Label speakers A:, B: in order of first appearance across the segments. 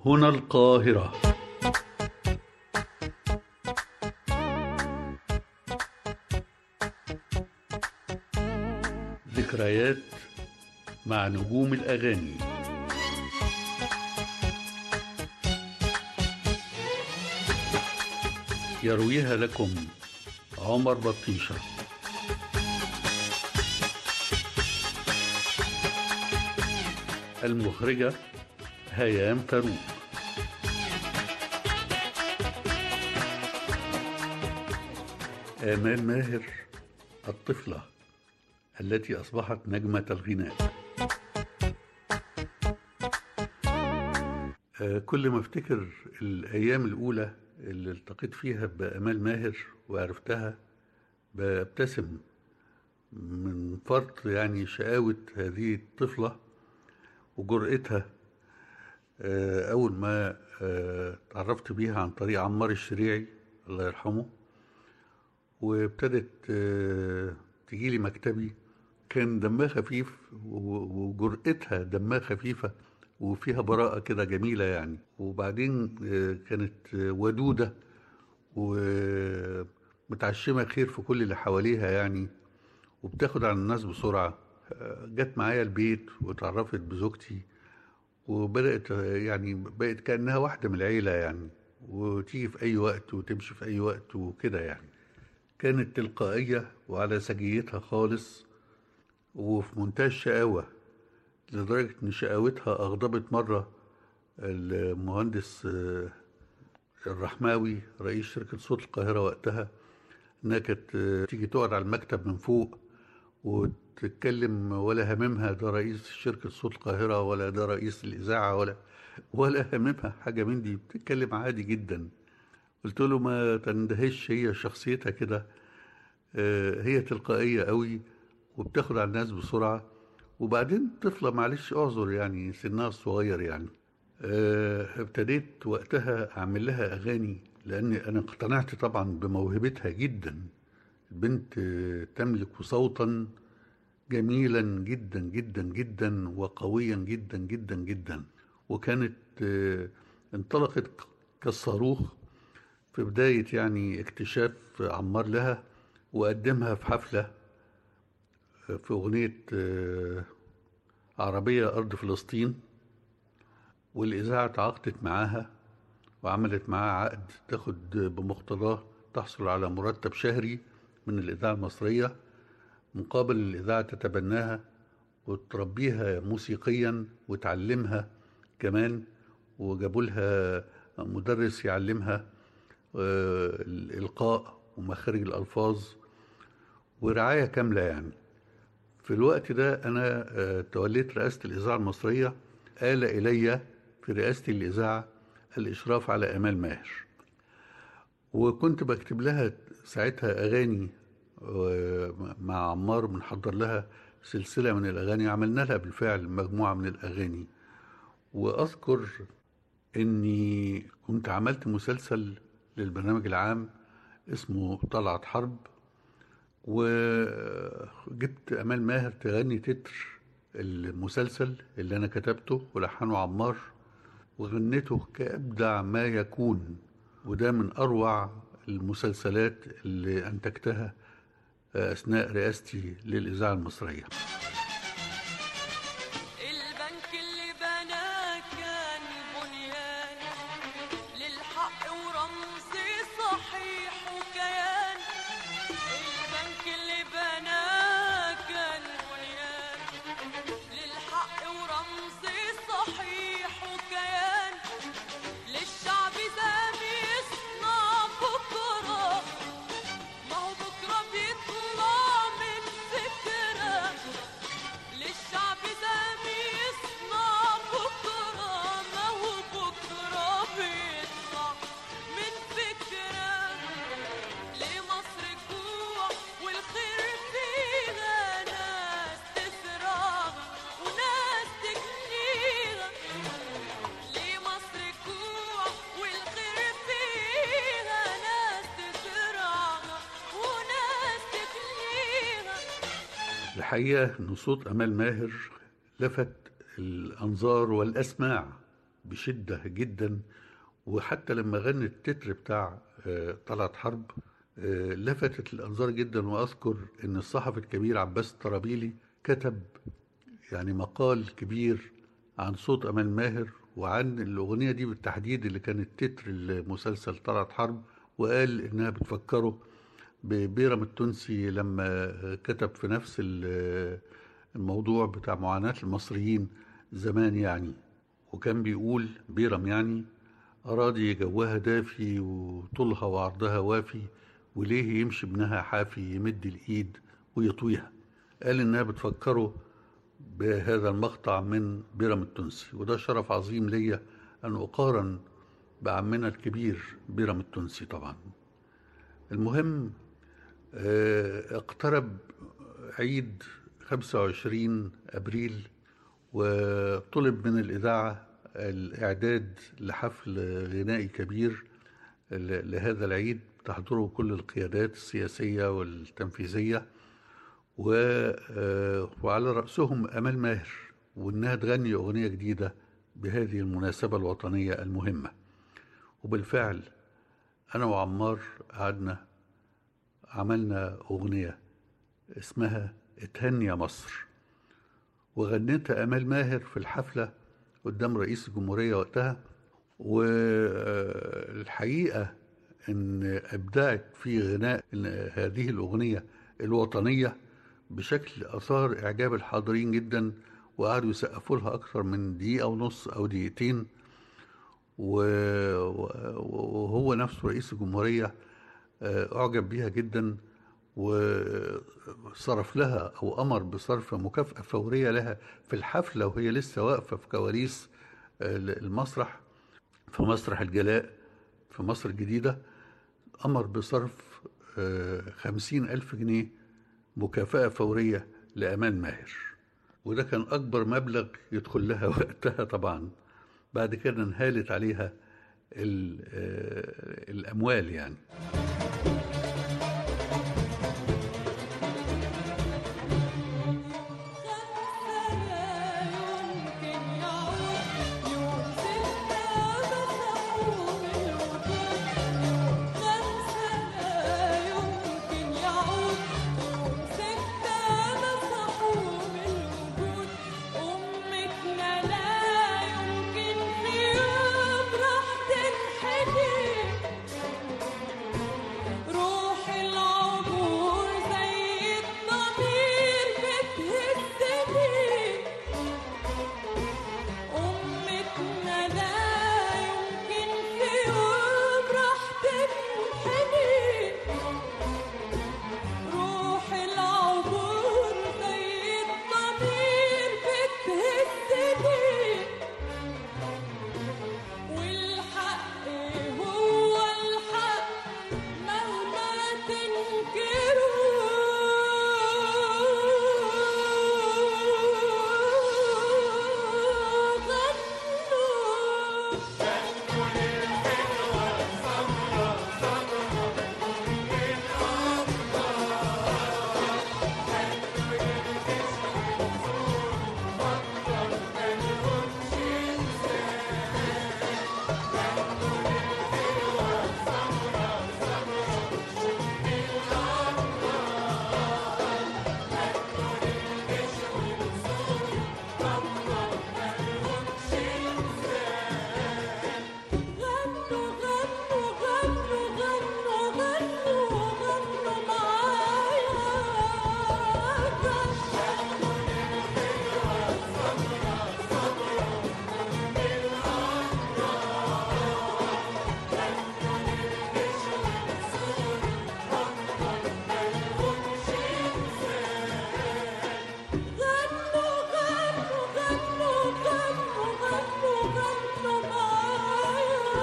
A: هنا القاهرة ذكريات مع نجوم الأغاني يرويها لكم عمر بطيشة المخرجة هيام فاروق آمال ماهر الطفلة التي أصبحت نجمة الغناء آه، كل ما افتكر الأيام الأولى اللي التقيت فيها بأمال ماهر وعرفتها ببتسم من فرط يعني شقاوة هذه الطفلة وجرأتها آه، أول ما آه، تعرفت بيها عن طريق عمار الشريعي الله يرحمه وابتدت آه، تجيلي مكتبي كان دمها خفيف و- وجرأتها دمها خفيفة وفيها براءة كده جميلة يعني وبعدين آه، كانت آه، ودودة ومتعشمة خير في كل اللي حواليها يعني وبتاخد على الناس بسرعة آه، جت معايا البيت وتعرفت بزوجتي وبدأت آه، يعني بقت كأنها واحدة من العيلة يعني وتيجي في أي وقت وتمشي في أي وقت وكده يعني كانت تلقائية وعلى سجيتها خالص وفي منتهى الشقاوة لدرجة إن شقاوتها أغضبت مرة المهندس آه، الرحماوي رئيس شركة صوت القاهرة وقتها إنها كانت آه، تيجي تقعد على المكتب من فوق وتتكلم ولا هممها ده رئيس شركة صوت القاهرة ولا ده رئيس الإذاعة ولا ولا هممها حاجة من دي بتتكلم عادي جدا قلت له ما تندهش هي شخصيتها كده آه، هي تلقائية قوي وبتاخد على الناس بسرعة وبعدين طفلة معلش اعذر يعني سنها صغير يعني آه، ابتديت وقتها اعمل لها اغاني لان انا اقتنعت طبعا بموهبتها جدا البنت آه، تملك صوتا جميلا جدا جدا جدا وقويا جدا جدا جدا وكانت آه، انطلقت كالصاروخ في بداية يعني اكتشاف عمار لها وقدمها في حفلة في أغنية آه، عربية أرض فلسطين والإذاعة تعاقدت معاها وعملت معاها عقد تاخد بمقتضاه تحصل على مرتب شهري من الإذاعة المصرية مقابل الإذاعة تتبناها وتربيها موسيقيا وتعلمها كمان وجابوا لها مدرس يعلمها آه، الإلقاء ومخارج الألفاظ ورعاية كاملة يعني في الوقت ده أنا آه، توليت رئاسة الإذاعة المصرية آل إلي في رئاسة الإذاعة الإشراف على أمال ماهر وكنت بكتب لها ساعتها أغاني آه، مع عمار بنحضر لها سلسلة من الأغاني عملنا لها بالفعل مجموعة من الأغاني وأذكر إني كنت عملت مسلسل للبرنامج العام اسمه طلعت حرب وجبت أمال ماهر تغني تتر المسلسل اللي أنا كتبته ولحنه عمار وغنيته كأبدع ما يكون وده من أروع المسلسلات اللي أنتجتها أثناء رئاستي للإذاعة المصرية
B: البنك اللي بناه كان بنيان للحق ورمز صحيح وكيان البنك اللي بناه كان بنيان للحق ورمز صحيح وكيان للشعب زام يصنع بكره ما هو بكره بيطلع من فكره للشعب ده بيصنع بكرة ما هو بكرة بيطلع من فكرة لمصر جوع والخير فيها ناس تزرع وناس تجنيها لمصر جوع والخير فيها ناس تزرع وناس تجنيها
A: الحقيقة إن صوت أمال ماهر لفت الأنظار والأسماع بشدة جدا وحتى لما غنت التتر بتاع آه، طلعت حرب آه، لفتت الأنظار جدا وأذكر إن الصحفي الكبير عباس الطرابيلي كتب يعني مقال كبير عن صوت أمال ماهر وعن الأغنية دي بالتحديد اللي كانت تتر المسلسل طلعت حرب وقال إنها بتفكره ببيرم التونسي لما كتب في نفس ال- الموضوع بتاع معاناة المصريين زمان يعني وكان بيقول بيرم يعني أراضي جوها دافي وطولها وعرضها وافي وليه يمشي ابنها حافي يمد الإيد ويطويها قال إنها بتفكره بهذا المقطع من بيرم التونسي وده شرف عظيم ليا أن أقارن بعمنا الكبير بيرم التونسي طبعا المهم آه، اقترب عيد 25 أبريل وطلب من الإذاعة الإعداد لحفل غنائي كبير ل- لهذا العيد تحضره كل القيادات السياسية والتنفيذية و... آه، وعلى رأسهم أمال ماهر وإنها تغني أغنية جديدة بهذه المناسبة الوطنية المهمة وبالفعل أنا وعمار قعدنا عملنا أغنية اسمها اتهني يا مصر وغنتها أمال ماهر في الحفلة قدام رئيس الجمهورية وقتها والحقيقة إن أبدعت في غناء هذه الأغنية الوطنية بشكل أثار إعجاب الحاضرين جدا وقعدوا يسقفوا لها أكثر من دقيقة ونص أو دقيقتين و- وهو نفسه رئيس الجمهورية آه، أعجب بيها جدا وصرف لها أو أمر بصرف مكافأة فورية لها في الحفلة وهي لسه واقفة في كواليس آه، المسرح في مسرح الجلاء في مصر الجديدة أمر بصرف آه، خمسين ألف جنيه مكافأة فورية لأمان ماهر وده كان أكبر مبلغ يدخل لها وقتها طبعا بعد كده انهالت عليها ال- آه، الأموال يعني
B: روح العبور زي الضمير بتهزني أمتنا لا يمكن في يوم راح تنحني روح العبور زي الضمير بتهزني والحق هو الحق مهما تنكروا غنوا غنوا غنوا غنوا غنوا غنوا غنوا معايا غنوا غنوا غنوا غنوا غنوا غنوا معايا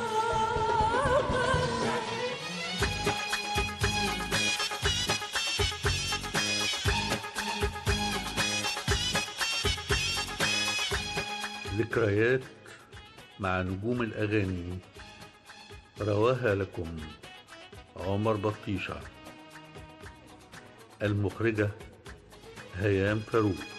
A: ذكريات مع نجوم الأغاني رواها لكم عمر بطيشة المخرجة هيام فاروق